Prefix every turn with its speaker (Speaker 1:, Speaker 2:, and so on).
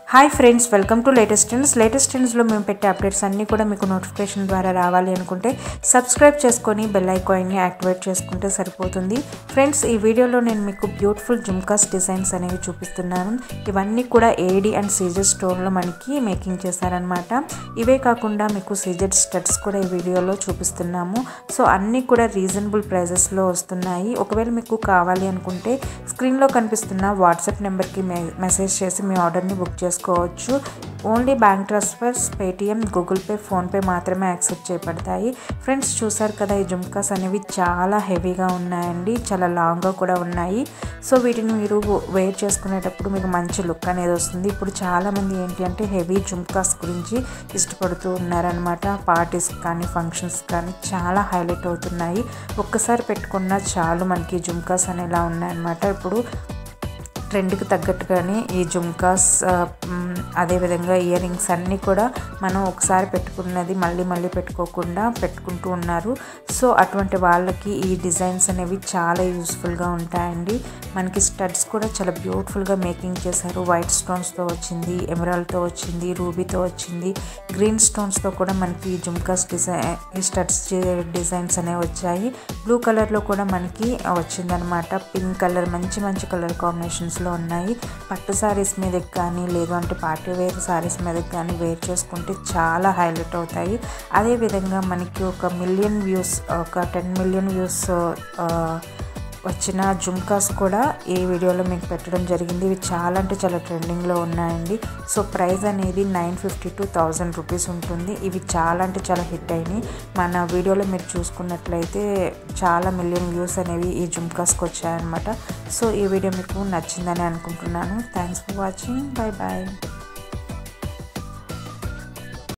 Speaker 1: hi friends welcome to latest trends latest ట్రెండ్స్లో మేము పెట్టే అప్డేట్స్ అన్నీ కూడా మీకు నోటిఫికేషన్ ద్వారా రావాలి అనుకుంటే సబ్స్క్రైబ్ చేసుకొని బెల్ ఐకాన్ని యాక్టివేట్ చేసుకుంటే సరిపోతుంది ఫ్రెండ్స్ ఈ వీడియోలో నేను మీకు బ్యూటిఫుల్ జుమ్కాస్ డిజైన్స్ అనేవి చూపిస్తున్నాను ఇవన్నీ కూడా ఏడి అండ్ సీజెడ్ స్టోన్లో మనకి మేకింగ్ చేశారనమాట ఇవే కాకుండా మీకు సీజెడ్ స్టడ్స్ కూడా ఈ వీడియోలో చూపిస్తున్నాము సో అన్నీ కూడా రీజనబుల్ ప్రైజెస్లో వస్తున్నాయి ఒకవేళ మీకు కావాలి అనుకుంటే స్క్రీన్లో కనిపిస్తున్న వాట్సాప్ నెంబర్కి మె మెసేజ్ చేసి మీ ఆర్డర్ని బుక్ చేసుకోవచ్చు only bank transfers Paytm Google Pay PhonePe మాత్రమే యాక్సెప్ట్ చేయబడతాయి ఫ్రెండ్స్ చూసారు కదా ఈ జుమ్కాస్ అనేవి చాలా హెవీగా ఉన్నాయండి చాలా లాంగ్గా కూడా ఉన్నాయి సో వీటిని మీరు వేర్ చేసుకునేటప్పుడు మీకు మంచి లుక్ అనేది వస్తుంది ఇప్పుడు చాలామంది ఏంటి అంటే హెవీ జుమ్కాస్ గురించి ఇష్టపడుతూ ఉన్నారనమాట పార్టీస్ కానీ ఫంక్షన్స్ కానీ చాలా హైలైట్ అవుతున్నాయి ఒక్కసారి పెట్టుకున్నా చాలు మనకి జుమ్కాస్ అనేలా ఉన్నాయన్నమాట ఇప్పుడు ట్రెండ్కి తగ్గట్టుగానే ఈ జుమ్కాస్ అదేవిధంగా ఇయర్ రింగ్స్ అన్నీ కూడా మనం ఒకసారి పెట్టుకున్నది మళ్ళీ మళ్ళీ పెట్టుకోకుండా పెట్టుకుంటూ ఉన్నారు సో అటువంటి వాళ్ళకి ఈ డిజైన్స్ అనేవి చాలా యూస్ఫుల్గా ఉంటాయండి మనకి స్టడ్స్ కూడా చాలా బ్యూటిఫుల్గా మేకింగ్ చేశారు వైట్ స్టోన్స్తో వచ్చింది ఎమరాల్డ్తో వచ్చింది రూబీతో వచ్చింది గ్రీన్ స్టోన్స్తో కూడా మనకి జుమ్కాస్ డిజైన్ ఈ స్టడ్స్ డిజైన్స్ అనేవి వచ్చాయి బ్లూ కలర్లో కూడా మనకి వచ్చిందనమాట పింక్ కలర్ మంచి మంచి కలర్ కాంబినేషన్స్ లో ఉన్నాయి పట్టు శారీస్ మీదకి కానీ లేదు అంటే పార్టీ వేర్ శారీస్ మీదకి కానీ వేర్ చేసుకుంటే చాలా హైలైట్ అవుతాయి అదేవిధంగా మనకి ఒక మిలియన్ వ్యూస్ ఒక టెన్ మిలియన్ వ్యూస్ వచ్చిన జుమ్కాస్ కూడా ఈ వీడియోలో మీకు పెట్టడం జరిగింది ఇవి చాలా అంటే చాలా ట్రెండింగ్లో ఉన్నాయండి సో ప్రైస్ అనేది nine fifty to thousand rupees ఉంటుంది ఇవి చాలా అంటే చాలా హిట్ అయినాయి మన వీడియోలో మీరు చూసుకున్నట్లయితే చాలా మిలియన్ వ్యూస్ అనేవి ఈ జుమ్కాస్కి వచ్చాయన్నమాట సో ఈ వీడియో మీకు నచ్చిందని అనుకుంటున్నాను thanks for watching bye bye